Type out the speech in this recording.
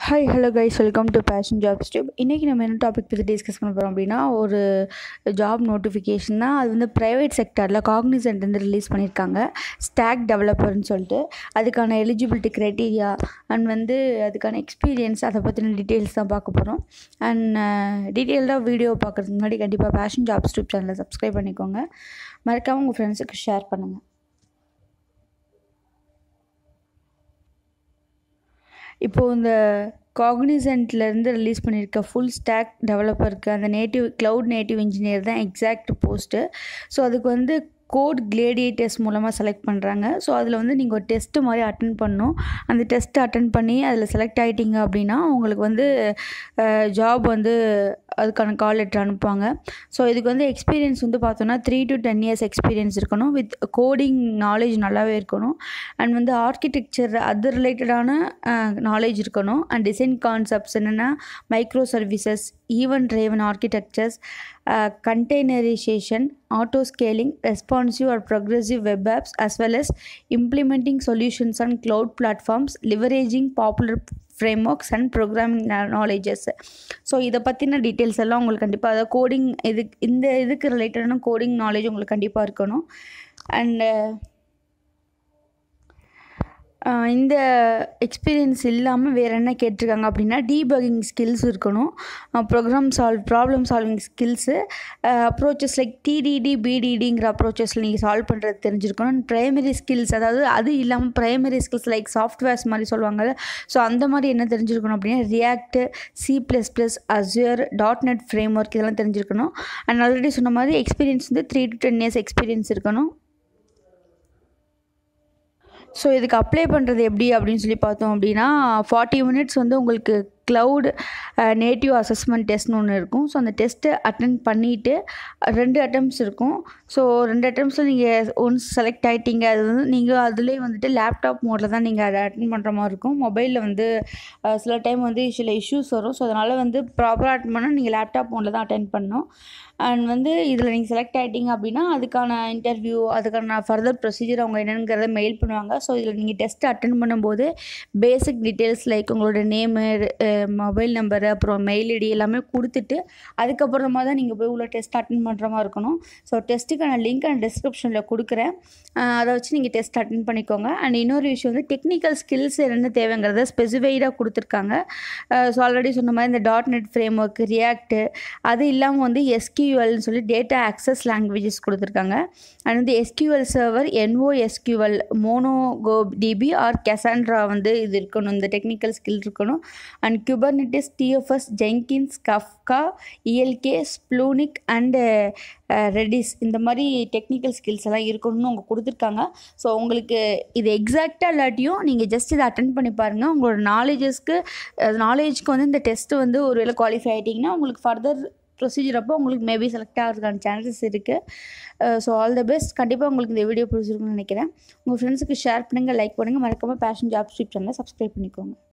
hi hello guys welcome to passion jobs tube இன்றைக்கி நம்ம என்ன டாபிக் பற்றி டிஸ்கஸ் பண்ண போகிறோம் அப்படின்னா ஒரு ஜாப் நோட்டிஃபிகேஷன் தான் அது வந்து ப்ரைவேட் செக்டரில் காக்னிசன்ட் வந்து ரிலீஸ் பண்ணியிருக்காங்க ஸ்டாக் டெவலப்பர்னு சொல்லிட்டு அதுக்கான எலிஜிபிலிட்டி க்ரைட்டீரியா அண்ட் வந்து அதுக்கான எக்ஸ்பீரியன்ஸ் அதை பற்றின டீட்டெயில்ஸ் தான் பார்க்க போகிறோம் அண்ட் டீட்டெயில்டாக வீடியோ பார்க்குறதுக்கு முன்னாடி கண்டிப்பாக பேஷன் ஜாப்ஸ் டியூப் சேனலை சப்ஸ்கிரைப் பண்ணிக்கோங்க மறக்காமல் உங்கள் ஃப்ரெண்ட்ஸுக்கு ஷேர் பண்ணுங்கள் இப்போது இந்த காக்னிசன்ட்லேருந்து ரிலீஸ் பண்ணியிருக்க ஃபுல் ஸ்டாக் டெவலப்பருக்கு அந்த நேட்டிவ் க்ளவுட் நேட்டிவ் இன்ஜினியர் தான் எக்ஸாக்ட் போஸ்ட்டு ஸோ அதுக்கு வந்து கோட் கிளேடியேட்டர்ஸ் மூலமாக செலக்ட் பண்ணுறாங்க ஸோ அதில் வந்து நீங்கள் ஒரு டெஸ்ட்டு மாதிரி அட்டன் பண்ணணும் அந்த டெஸ்ட்டு அட்டன் பண்ணி அதில் செலக்ட் ஆகிட்டீங்க அப்படின்னா உங்களுக்கு வந்து ஜாப் வந்து அதுக்கான கால் லெட்டர் அனுப்புவாங்க ஸோ இதுக்கு வந்து எக்ஸ்பீரியன்ஸ் வந்து பார்த்தோன்னா three to ten years experience இருக்கணும் வித் கோடிங் நாலேஜ் நல்லாவே இருக்கணும் அண்ட் வந்து ஆர்கிடெக்சர் அது ரிலேட்டடான நாலேஜ் இருக்கணும் அண்ட் டிசைன் கான்செப்ட்ஸ் என்னென்னா micro services even driven architectures containerization auto scaling responsive or progressive web apps as well as implementing solutions on cloud platforms leveraging popular frameworks and programming knowledges so இதை பற்றின details எல்லாம் உங்களுக்கு கண்டிப்பாக அதாவது coding இது இந்த இதுக்கு ரிலேட்டடான கோடிங் நாலேஜ் உங்களுக்கு கண்டிப்பாக இருக்கணும் அண்டு இந்த எக்ஸ்பீரியன்ஸ் இல்லாமல் வேறு என்ன கேட்டிருக்காங்க அப்படின்னா டீபகிங் ஸ்கில்ஸ் இருக்கணும் program solve problem solving skills approaches like TDD பிடிடிங்கிற அப்ரோச்சஸில் நீங்கள் சால்வ் பண்ணுறது தெரிஞ்சிருக்கணும் ப்ரைமரி ஸ்கில்ஸ் அதாவது அது இல்லாமல் ப்ரைமரி ஸ்கில்ஸ் லைக் சாஃப்ட்வேர்ஸ் மாதிரி சொல்லுவாங்கல்ல ஸோ அந்த மாதிரி என்ன தெரிஞ்சிருக்கணும் அப்படின்னா React C plus plus Azure dot net framework இதெல்லாம் தெரிஞ்சிருக்கணும் அண்ட் ஆல்ரெடி சொன்ன மாதிரி எக்ஸ்பீரியன்ஸ் வந்து three to ten years experience இருக்கணும் ஸோ இதுக்கு அப்ளை பண்ணுறது எப்படி அப்படின்னு சொல்லி பார்த்தோம் அப்படின்னா ஃபார்ட்டி மினிட்ஸ் வந்து உங்களுக்கு க்ளவுட் நேட்டிவ் அசஸ்மெண்ட் டெஸ்ட்னு ஒன்று இருக்கும் ஸோ அந்த டெஸ்ட்டு அட்டன் பண்ணிவிட்டு ரெண்டு அட்டம்ஸ் இருக்கும் ஸோ ரெண்டு அட்டம்ஸில் நீங்கள் ஒன்ஸ் செலக்ட் ஆகிட்டீங்க அது வந்து நீங்கள் அதிலே வந்துட்டு லேப்டாப் மோடில் தான் நீங்கள் அதை அட்டன் பண்ணுற மாதிரி இருக்கும் மொபைலில் வந்து சில டைம் வந்து சில இஷ்யூஸ் வரும் ஸோ அதனால் வந்து ப்ராப்பராக அட்டன் பண்ணால் நீங்கள் லேப்டாப் மோடில் தான் அட்டன் பண்ணணும் அண்ட் வந்து இதில் நீங்கள் செலக்ட் ஆகிட்டீங்க அப்படின்னா அதுக்கான இன்டர்வியூ அதுக்கான ஃபர்தர் ப்ரொசீஜர் அவங்க என்னங்கிறத மெயில் பண்ணுவாங்க ஸோ இதில் நீங்கள் டெஸ்ட் அட்டன் பண்ணும்போது பேசிக் டீட்டெயில்ஸ் லைக் உங்களோட நேமு மொபைல் நம்பரு அப்புறம் மெயில் ஐடி எல்லாமே கொடுத்துட்டு அதுக்கப்புறமா தான் நீங்கள் போய் உள்ள டெஸ்ட் அட்டன் பண்ணுற மாதிரி இருக்கணும் ஸோ டெஸ்ட்டுக்கான லிங்க் நான் டிஸ்கிரிப்ஷனில் கொடுக்குறேன் அதை வச்சு நீங்கள் டெஸ்ட் அட்டன் பண்ணிக்கோங்க அண்ட் இன்னொரு விஷயம் வந்து டெக்னிக்கல் ஸ்கில்ஸ் என்னென்ன தேவைங்கிறத ஸ்பெசிஃபைடாக கொடுத்துருக்காங்க ஸோ ஆல்ரெடி சொன்ன மாதிரி இந்த dot net framework React அது இல்லாமல் வந்து எஸ்கியூஎல்னு சொல்லி டேட்டா ஆக்சஸ் லாங்குவேஜஸ் கொடுத்துருக்காங்க அண்ட் வந்து SQL server NO SQL mono go DB or Cassandra வந்து இது இருக்கணும் இந்த டெக்னிக்கல் ஸ்கில் இருக்கணும் and Kubernetes DFS Jenkins Kafka ELK Splunk and Redis இந்த மாதிரி டெக்னிக்கல் ஸ்கில்ஸ் எல்லாம் இருக்கணும்னு அவங்க கொடுத்துருக்காங்க ஸோ உங்களுக்கு இது எக்ஸாக்டாக இல்லாட்டியும் நீங்கள் ஜஸ்ட் இதை அட்டன் பண்ணி பாருங்கள் உங்களோட நாலேஜஸ்க்கு நாலேஜ்க்கு வந்து இந்த டெஸ்ட்டு வந்து ஒரு வேளை குவாலிஃபை ஆகிட்டிங்கன்னா உங்களுக்கு ஃபர்தர் ப்ரொசீஜர் அப்போ உங்களுக்கு மேபி செலக்ட் ஆகிறதுக்கான சான்சஸ் இருக்குது ஸோ ஆல் த பெஸ்ட் கண்டிப்பாக உங்களுக்கு இந்த வீடியோ பிடிச்சிருக்குன்னு நினைக்கிறேன் உங்கள் ஃப்ரெண்ட்ஸுக்கு ஷேர் பண்ணுங்கள் லைக் பண்ணுங்கள் மறக்காமல் பேஷன் ஜாப் ஸ்ட்ரீப் சேனலை சப்ஸ்கிரைப் பண்ணிக்கோங்க